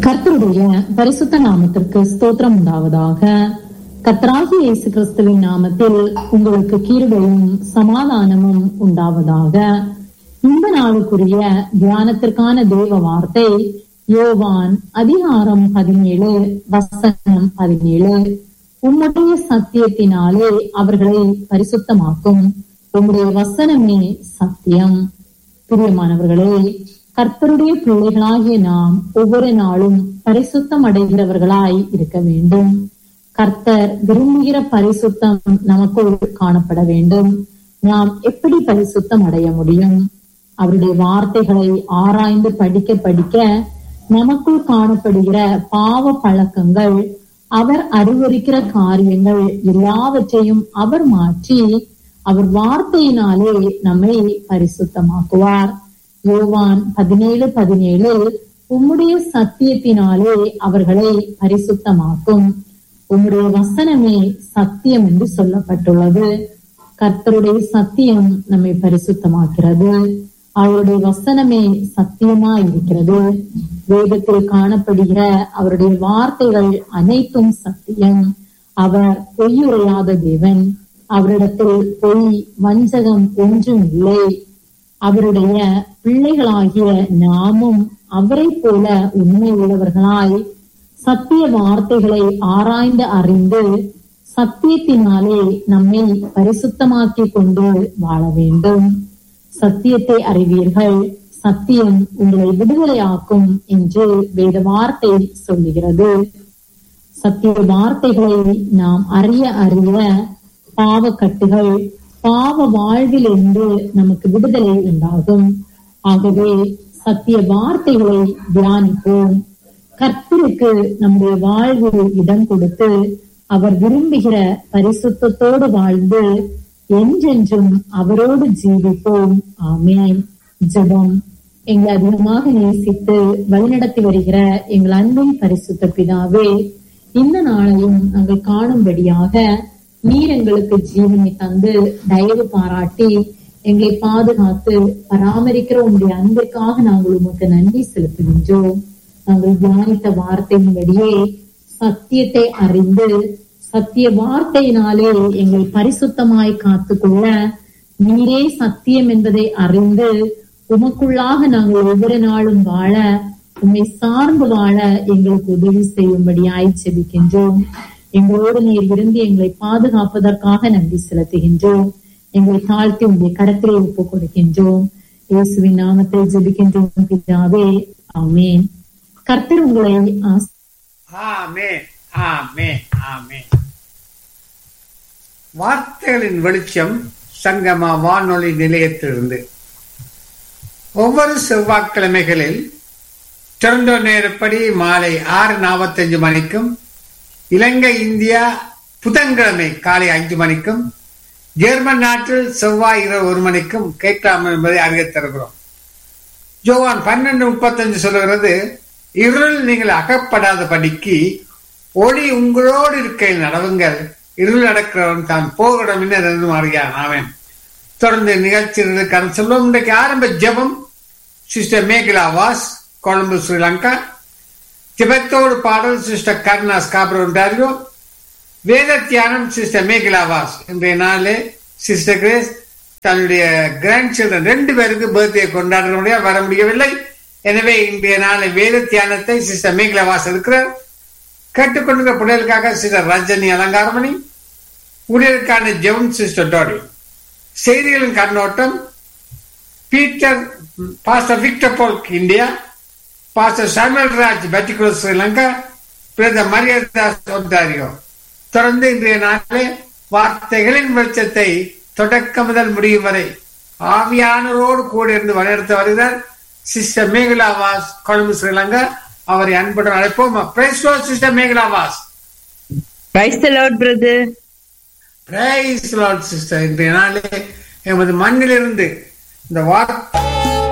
கர்த்தருடைய பரிசுத்த நாமத்திற்கு ஸ்தோத்திரம் உண்டாவதாக கர்த்தராகிய இயேசு கிறிஸ்துவின் நாமத்தில் உங்களுக்கு கீழ்வையும் சமாதானமும் உண்டாவதாக இந்த நாளுக்குரிய தியானத்திற்கான தேவ வார்த்தை யோவான் அதிகாரம் பதினேழு வசனம் பதினேழு உம்முடைய சத்தியத்தினாலே அவர்களை பரிசுத்தமாக்கும் உம்முடைய வசனமே சத்தியம் பிரியமானவர்களே கர்த்தருடைய பிள்ளைகளாகிய நாம் ஒவ்வொரு நாளும் பரிசுத்தம் அடைகிறவர்களாய் இருக்க வேண்டும் கர்த்தர் விரும்புகிற பரிசுத்தம் நமக்குள் காணப்பட வேண்டும் நாம் எப்படி பரிசுத்தம் அடைய முடியும் அவருடைய வார்த்தைகளை ஆராய்ந்து படிக்க படிக்க நமக்குள் காணப்படுகிற பாவ பழக்கங்கள் அவர் அறிவுரிக்கிற காரியங்கள் எல்லாவற்றையும் அவர் மாற்றி அவர் வார்த்தையினாலே நம்மை பரிசுத்தமாக்குவார் யோவான் பதினேழு பதினேழு உம்முடைய சத்தியத்தினாலே அவர்களை பரிசுத்தமாக்கும் உம்முடைய வசனமே சத்தியம் என்று சொல்லப்பட்டுள்ளது கர்த்தருடைய சத்தியம் நம்மை பரிசுத்தமாக்கிறது அவருடைய வசனமே சத்தியமா இருக்கிறது வேதத்தில் காணப்படுகிற அவருடைய வார்த்தைகள் அனைத்தும் சத்தியம் அவர் பொய்யுரையாத தேவன் அவரிடத்தில் பொய் வஞ்சகம் ஒன்றும் இல்லை அவருடைய பிள்ளைகளாகிய நாமும் அவரை போல உண்மை உள்ளவர்களாய் சத்திய வார்த்தைகளை ஆராய்ந்து அறிந்து சத்தியத்தினாலே நம்மை பரிசுத்தமாக்கி கொண்டு வாழ வேண்டும் சத்தியத்தை அறிவீர்கள் சத்தியம் உங்களை விடுதலையாக்கும் என்று வேத வார்த்தை சொல்லுகிறது சத்திய வார்த்தைகளை நாம் அறிய அறிய பாவக்கட்டுகள் பாவ வாழ்வில் இருந்து நமக்கு விடுதலை உண்டாகும் ஆகவே சத்திய வார்த்தைகளை தியானிப்போம் கர்த்தருக்கு நம்முடைய வாழ்வில் இடம் கொடுத்து அவர் விரும்புகிற பரிசுத்தத்தோடு வாழ்ந்து என்றென்றும் அவரோடு ஜீவிப்போம் ஆமேன் ஜெபம் எங்களை அதிகமாக நேசித்து வழிநடத்தி வருகிற எங்கள் அன்பின் பரிசுத்த பிதாவே இந்த நாளையும் நாங்கள் காணும்படியாக நீர் எங்களுக்கு ஜீவனை தந்து தயவு பாராட்டி எங்களை பாதுகாத்து பராமரிக்கிற உங்களுடைய அன்பிற்காக நாங்கள் உமக்கு நன்றி செலுத்துகின்றோம் நாங்கள் தியானித்த வார்த்தையின்படியே சத்தியத்தை அறிந்து சத்திய வார்த்தையினாலே எங்களை பரிசுத்தமாய் காத்துக்கொள்ள நீரே சத்தியம் என்பதை அறிந்து உமக்குள்ளாக நாங்கள் ஒவ்வொரு நாளும் வாழ உண்மை சார்ந்து வாழ எங்களுக்கு உதவி செய்யும்படியாய் செபிக்கின்றோம் எங்களோடு நீர் விரும்பி எங்களை பாதுகாப்பதற்காக நன்றி செலுத்துகின்றோம் எங்களை தாழ்த்தி உங்களுடைய கடத்திலே ஒப்பு கொடுக்கின்றோம் இயேசுவின் நாமத்தை ஜெபிக்கின்றோம் பிதாவே ஆமேன் கர்த்தர் உங்களை ஆசீர்வதிப்பார். ஆமென் ஆமென் ஆமென் வார்த்தைகளின் வெளிச்சம் சங்கமா வானொலி நிலையத்திலிருந்து ஒவ்வொரு செவ்வாய்க்கிழமைகளில் டொரண்டோ நேரப்படி மாலை ஆறு நாற்பத்தஞ்சு மணிக்கும் இலங்கை இந்தியா புதன்கிழமை காலை அஞ்சு மணிக்கும் ஜெர்மன் நாட்டில் செவ்வாய் இரவு ஒரு மணிக்கும் கேட்கலாம் என்பதை அறியத் தருகிறோம் ஜோவான் பன்னெண்டு முப்பத்தஞ்சு சொல்லுகிறது இருள் நீங்கள் அகப்படாத படிக்கு ஒளி உங்களோடு இருக்கையில் நடவுங்கள் இருள் நடக்கிறவன் தான் போகிடம் என்று அறியான் அவன் தொடர்ந்து நிகழ்ச்சிகளுக்கான சொல்லுவோம் இன்றைக்கு ஆரம்ப ஜெபம் சிஸ்டர் மேகிலா வாஸ் கொழும்பு ஸ்ரீலங்கா ஜெபத்தோடு பாடல் சிஸ்டர் கருணா ஸ்காபர் ஒன்றாரியோ வேத தியானம் சிஸ்டர் மேகிலா வாஸ் இன்றைய நாளே சிஸ்டர் கிரேஸ் தன்னுடைய கிராண்ட் சில்ட்ரன் ரெண்டு பேருக்கு பர்த்டே கொண்டாட முடியாது வர முடியவில்லை எனவே இன்றைய நாளை வேத தியானத்தை சிஸ்டர் மேகிலா வாஸ் இருக்கிறார் கேட்டுக்கொண்டிருக்கிற பிள்ளைகளுக்காக சிஸ்டர் ரஜினி அலங்காரமணி ஊழியருக்கான ஜெவன் சிஸ்டர் டோடி செய்திகளின் கண்ணோட்டம் Peter pastor Victor Polk India pastor Samuel Raj பெட்டிகுலர் ஸ்ரீலங்கா பிரதர் மரியதாஸ் ஒன்டாரியோ தொடர்ந்து இன்றைய நாளிலே வார்த்தைகளின் வெளிச்சத்தை தொடக்க முதல் முடியும் வரை ஆவியானவரோடு கூட இருந்து வழிநடத்த வருகிறார் சிஸ்டர் மேகலா வாஸ் கொழும்பு ஸ்ரீலங்கா அவரை அன்புடன் அழைப்போம் praise sister Mekala Vaz Praise the Lord, brother. Praise lord sister இன்றைய நாளே எமது மண்ணிலிருந்து இந்த வார்த்தை